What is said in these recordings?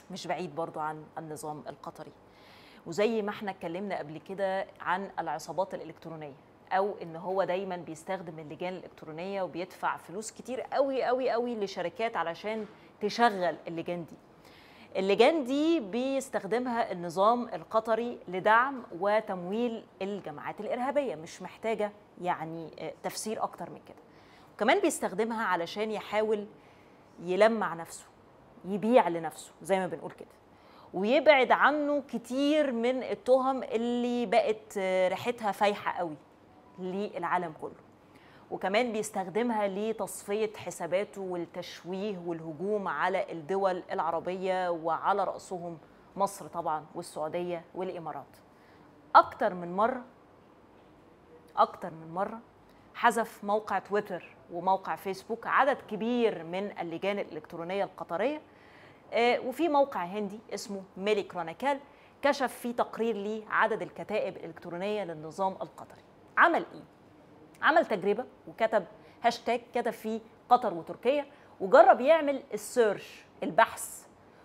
مش بعيد برضو عن النظام القطري وزي ما احنا اتكلمنا قبل كده عن العصابات الالكترونيه او ان هو دايما بيستخدم اللجان الالكترونيه وبيدفع فلوس كتير قوي قوي قوي لشركات علشان تشغل اللجان دي اللجان دي بيستخدمها النظام القطري لدعم وتمويل الجماعات الارهابيه مش محتاجه يعني تفسير اكتر من كده وكمان بيستخدمها علشان يحاول يلمع نفسه يبيع لنفسه زي ما بنقول كده ويبعد عنه كتير من التهم اللي بقت ريحتها فايحه قوي للعالم كله وكمان بيستخدمها لتصفيه حساباته والتشويه والهجوم على الدول العربيه وعلى راسهم مصر طبعا والسعوديه والامارات اكتر من مره اكتر من مره حذف موقع تويتر وموقع فيسبوك عدد كبير من اللجان الالكترونيه القطريه وفي موقع هندي اسمه ميلي كرونيكال كشف فيه تقرير ليه عدد الكتائب الالكترونيه للنظام القطري عمل ايه عمل تجربه وكتب هاشتاج كتب فيه قطر وتركيا وجرب يعمل السيرش البحث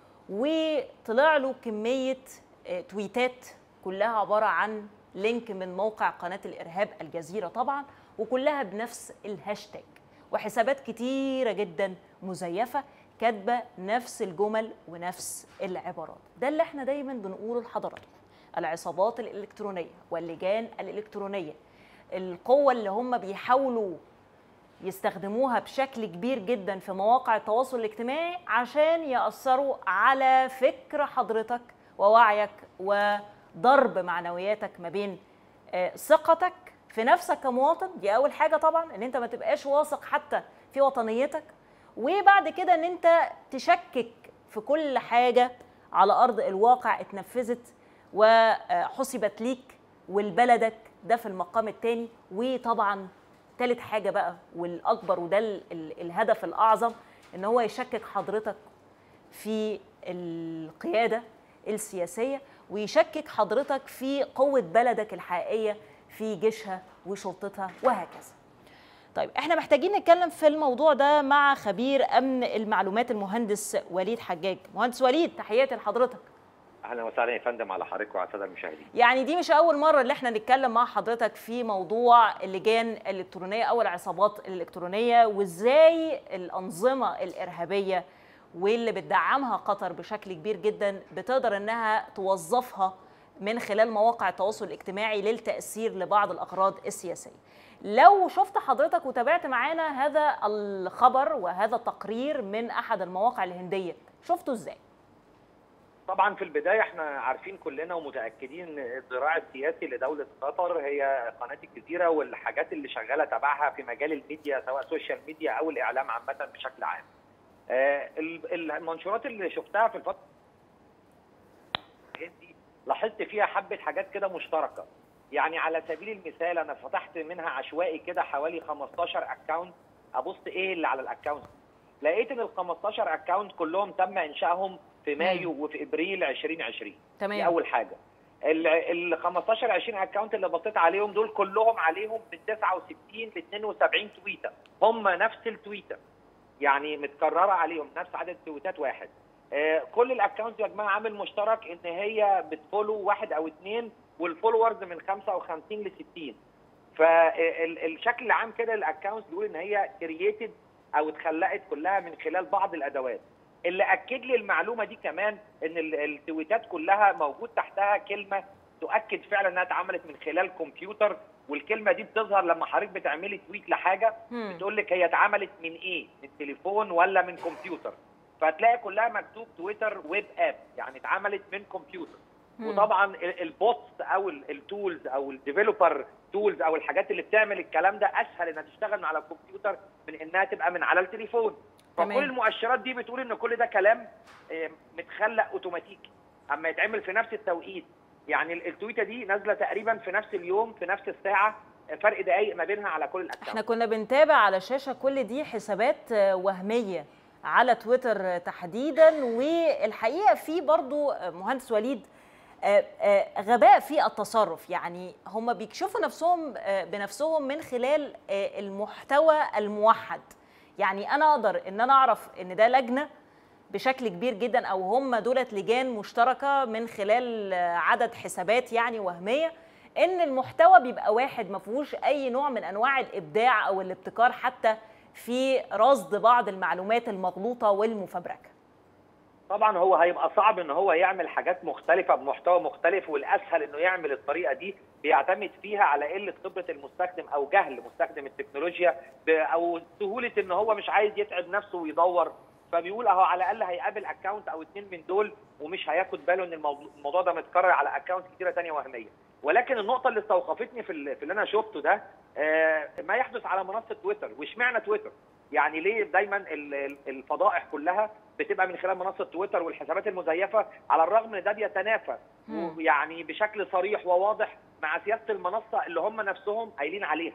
وطلع له كميه تويتات كلها عباره عن لينك من موقع قناه الارهاب الجزيره طبعا وكلها بنفس الهاشتاج وحسابات كتيره جدا مزيفه كاتبه نفس الجمل ونفس العبارات ده اللي احنا دايما بنقوله لحضراتكم العصابات الالكترونيه واللجان الالكترونيه القوه اللي هم بيحاولوا يستخدموها بشكل كبير جدا في مواقع التواصل الاجتماعي عشان ياثروا على فكر حضرتك ووعيك وضرب معنوياتك ما بين ثقتك في نفسك كمواطن دي اول حاجه طبعا ان انت ما تبقاش واثق حتى في وطنيتك وبعد كده ان انت تشكك في كل حاجه على ارض الواقع اتنفذت وحسبت ليك ولبلدك ده في المقام الثاني وطبعا ثالث حاجه بقى والاكبر وده الهدف الاعظم ان هو يشكك حضرتك في القياده السياسيه ويشكك حضرتك في قوه بلدك الحقيقيه في جيشها وشرطتها وهكذا طيب احنا محتاجين نتكلم في الموضوع ده مع خبير امن المعلومات المهندس وليد حجاج مهندس وليد تحياتي لحضرتك اهلا وسهلا يا فندم على حضرتك وعلى الساده المشاهدين يعني دي مش اول مره اللي احنا نتكلم مع حضرتك في موضوع اللجان الالكترونيه او العصابات الالكترونيه وازاي الانظمه الارهابيه واللي بتدعمها قطر بشكل كبير جدا بتقدر انها توظفها من خلال مواقع التواصل الاجتماعي للتاثير لبعض الاغراض السياسيه لو شفت حضرتك وتابعت معانا هذا الخبر وهذا التقرير من احد المواقع الهنديه شفته ازاي طبعا في البدايه احنا عارفين كلنا ومتاكدين ان الذراع السياسي لدوله قطر هي قناه الجزيره والحاجات اللي شغاله تبعها في مجال الميديا سواء سوشيال ميديا او الاعلام عامه بشكل عام. آه المنشورات اللي شفتها في الفتره دي لاحظت فيها حبه حاجات كده مشتركه. يعني على سبيل المثال انا فتحت منها عشوائي كده حوالي 15 اكونت ابص ايه اللي على الاكونت لقيت ان ال 15 اكونت كلهم تم انشائهم في مايو وفي ابريل 2020 تمام دي اول حاجه ال 15 20 اكونت اللي بصيت عليهم دول كلهم عليهم من 69 ل 72 تويته هم نفس التويته يعني متكرره عليهم نفس عدد التويتات واحد آه كل الاكونت يا جماعه عامل مشترك ان هي بتفولو واحد او اثنين والفولورز من 55 ل 60 فالشكل العام كده الاكونت بيقول ان هي كرييتد او اتخلقت كلها من خلال بعض الادوات اللي اكد لي المعلومه دي كمان ان التويتات كلها موجود تحتها كلمه تؤكد فعلا انها اتعملت من خلال كمبيوتر والكلمه دي بتظهر لما حضرتك بتعملي تويت لحاجه بتقول لك هي اتعملت من ايه؟ من تليفون ولا من كمبيوتر فهتلاقي كلها مكتوب تويتر ويب اب يعني اتعملت من كمبيوتر وطبعا البوتس او التولز او الديفلوبر تولز او الحاجات اللي بتعمل الكلام ده اسهل انها تشتغل من على الكمبيوتر من انها تبقى من على التليفون فكل المؤشرات دي بتقول ان كل ده كلام متخلق اوتوماتيكي اما يتعمل في نفس التوقيت يعني التويته دي نازله تقريبا في نفس اليوم في نفس الساعه فرق دقائق ما بينها على كل الاكونت احنا كنا بنتابع على الشاشه كل دي حسابات وهميه على تويتر تحديدا والحقيقه في برضو مهندس وليد غباء في التصرف يعني هم بيكشفوا نفسهم بنفسهم من خلال المحتوى الموحد يعني انا اقدر ان انا اعرف ان ده لجنه بشكل كبير جدا او هم دولت لجان مشتركه من خلال عدد حسابات يعني وهميه ان المحتوى بيبقى واحد ما فيهوش اي نوع من انواع الابداع او الابتكار حتى في رصد بعض المعلومات المغلوطه والمفبركه طبعا هو هيبقى صعب ان هو يعمل حاجات مختلفه بمحتوى مختلف والاسهل انه يعمل الطريقه دي بيعتمد فيها على قله خبره المستخدم او جهل مستخدم التكنولوجيا او سهوله ان هو مش عايز يتعب نفسه ويدور فبيقول اهو على الاقل هيقابل اكونت او اتنين من دول ومش هياخد باله ان الموضوع ده متكرر على اكونت كتيره ثانيه وهميه ولكن النقطه اللي استوقفتني في اللي انا شفته ده ما يحدث على منصه تويتر واشمعنى تويتر يعني ليه دايما الفضائح كلها بتبقى من خلال منصه تويتر والحسابات المزيفه على الرغم ان ده بيتنافى يعني بشكل صريح وواضح مع سياسه المنصه اللي هم نفسهم قايلين عليها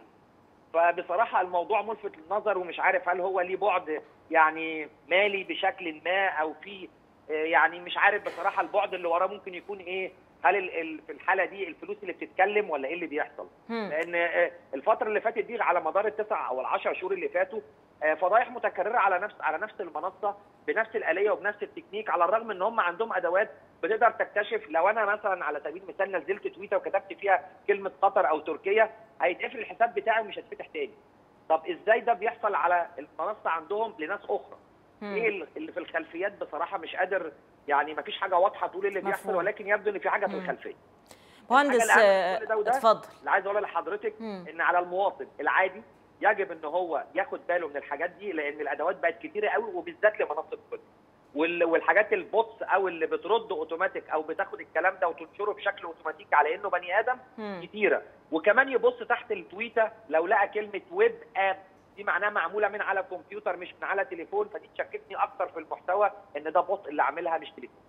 فبصراحه الموضوع ملفت للنظر ومش عارف هل هو ليه بعد يعني مالي بشكل ما او في يعني مش عارف بصراحه البعد اللي وراه ممكن يكون ايه هل في الحاله دي الفلوس اللي بتتكلم ولا ايه اللي بيحصل؟ لان الفتره اللي فاتت دي على مدار التسع او العشر شهور اللي فاتوا فضايح متكرره على نفس على نفس المنصه بنفس الاليه وبنفس التكنيك على الرغم ان هم عندهم ادوات بتقدر تكتشف لو انا مثلا على سبيل المثال نزلت تويتر وكتبت فيها كلمه قطر او تركيا هيتقفل الحساب بتاعي ومش هيتفتح تاني. طب ازاي ده بيحصل على المنصه عندهم لناس اخرى؟ ايه اللي في الخلفيات بصراحه مش قادر يعني ما فيش حاجه واضحه تقول اللي بيحصل ولكن يبدو ان في حاجه في الخلفيه. مهندس اتفضل اللي عايز اقولها لحضرتك ان على المواطن العادي يجب ان هو ياخد باله من الحاجات دي لان الادوات بقت كتيره قوي وبالذات لمنصه تويتر والحاجات البوتس او اللي بترد اوتوماتيك او بتاخد الكلام ده وتنشره بشكل اوتوماتيكي على انه بني ادم مم. كتيره وكمان يبص تحت التويته لو لقى كلمه ويب اب دي معناها معموله من على كمبيوتر مش من على تليفون فدي تشككني اكتر في المحتوى ان ده بوت اللي عاملها مش تليفون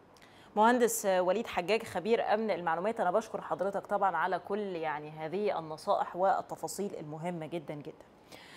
مهندس وليد حجاج خبير امن المعلومات انا بشكر حضرتك طبعا على كل يعني هذه النصائح والتفاصيل المهمه جدا جدا